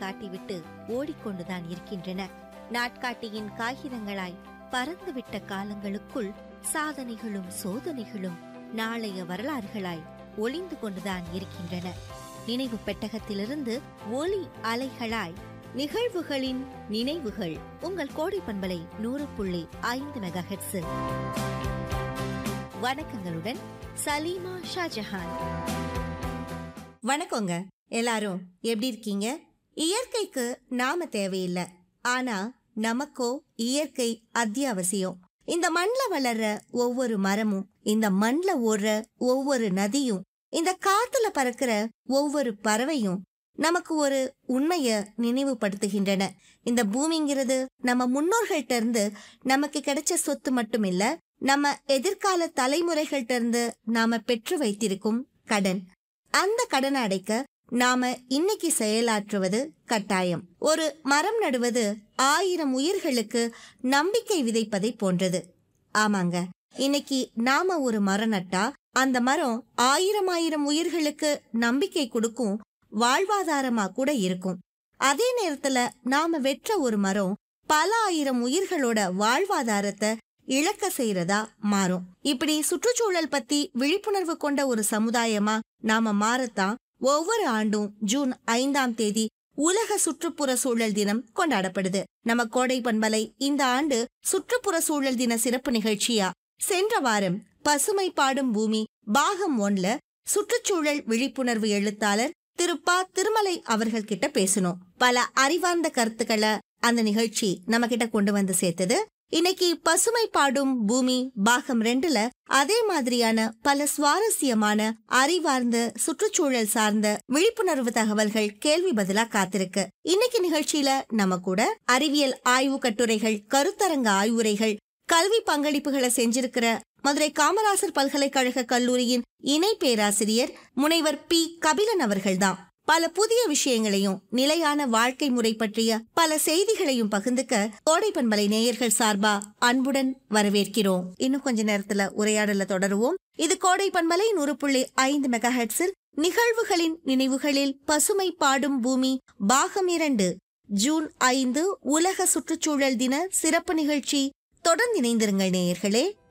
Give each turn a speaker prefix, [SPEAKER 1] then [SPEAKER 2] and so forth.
[SPEAKER 1] காட்டிவிட்டு ஓடிக்கொண்டுதான் இருக்கின்றன நாட்காட்டியின் காகிதங்களாய் பறந்துவிட்ட காலங்களுக்குள் சாதனைகளும் சோதனைகளும் நாளைய வரலாறுகளாய் ஒளிந்து கொண்டுதான் இருக்கின்றன நினைவு பெட்டகத்திலிருந்து ஒலி அலைகளாய் நிகழ்வுகளின் நினைவுகள் உங்கள் கோடை பண்பலை நூறு புள்ளி ஐந்து மெகா வணக்கங்களுடன் சலீமா ஷாஜஹான் வணக்கங்க எல்லாரும் எப்படி இருக்கீங்க இயற்கைக்கு நாம தேவையில்லை ஆனா நமக்கோ இயற்கை அத்தியாவசியம் இந்த மண்ல வளர்ற ஒவ்வொரு மரமும் இந்த மண்ல ஓடுற ஒவ்வொரு நதியும் இந்த காத்துல பறக்கிற ஒவ்வொரு பறவையும் நமக்கு ஒரு உண்மைய நினைவுபடுத்துகின்றன இந்த பூமிங்கிறது நம்ம முன்னோர்கள்ட்ட இருந்து நமக்கு கிடைச்ச சொத்து மட்டும் இல்ல நம்ம எதிர்கால தலைமுறைகள்ட்ட இருந்து நாம பெற்று வைத்திருக்கும் கடன் அந்த கடனை அடைக்க நாம இன்னைக்கு செயலாற்றுவது கட்டாயம் ஒரு மரம் நடுவது ஆயிரம் உயிர்களுக்கு நம்பிக்கை விதைப்பதை போன்றது ஆமாங்க இன்னைக்கு நாம ஒரு மரம் நட்டா அந்த மரம் ஆயிரம் ஆயிரம் உயிர்களுக்கு நம்பிக்கை கொடுக்கும் வாழ்வாதாரமா கூட இருக்கும் அதே நேரத்துல நாம வெற்ற ஒரு மரம் பல ஆயிரம் உயிர்களோட வாழ்வாதாரத்தை இழக்க செய்யறதா மாறும் இப்படி சுற்றுச்சூழல் பத்தி விழிப்புணர்வு கொண்ட ஒரு சமுதாயமா நாம மாறத்தான் ஒவ்வொரு ஆண்டும் ஜூன் ஐந்தாம் தேதி உலக சுற்றுப்புற சூழல் தினம் கொண்டாடப்படுது நம்ம கோடை பண்பலை இந்த ஆண்டு சுற்றுப்புற சூழல் தின சிறப்பு நிகழ்ச்சியா சென்ற வாரம் பசுமை பாடும் பூமி பாகம் ஒன்ல சுற்றுச்சூழல் விழிப்புணர்வு எழுத்தாளர் திரு ப திருமலை அவர்கள் கிட்ட பேசணும் பல அறிவார்ந்த கருத்துக்களை அந்த நிகழ்ச்சி நம்ம கிட்ட கொண்டு வந்து சேர்த்தது இன்னைக்கு பசுமை பாடும் பூமி பாகம் ரெண்டுல அதே மாதிரியான பல சுவாரஸ்யமான அறிவார்ந்த சுற்றுச்சூழல் சார்ந்த விழிப்புணர்வு தகவல்கள் கேள்வி பதிலா காத்திருக்கு இன்னைக்கு நிகழ்ச்சியில நம்ம கூட அறிவியல் ஆய்வு கட்டுரைகள் கருத்தரங்க ஆய்வுரைகள் கல்வி பங்களிப்புகளை செஞ்சிருக்கிற மதுரை காமராசர் பல்கலைக்கழக கல்லூரியின் இணை பேராசிரியர் முனைவர் பி கபிலன் அவர்கள்தான் பல புதிய விஷயங்களையும் நிலையான வாழ்க்கை முறை பற்றிய பல செய்திகளையும் பகிர்ந்துக்க கோடை பண்பலை நேயர்கள் சார்பா அன்புடன் வரவேற்கிறோம் இன்னும் கொஞ்ச நேரத்துல உரையாடல தொடருவோம் இது கோடை பண்பலை நூறு புள்ளி ஐந்து மெகா ஹெட்ஸில் நிகழ்வுகளின் நினைவுகளில் பசுமை பாடும் பூமி பாகம் இரண்டு ஜூன் ஐந்து உலக சுற்றுச்சூழல் தின சிறப்பு நிகழ்ச்சி தொடர்ந்து இணைந்திருங்கள் நேயர்களே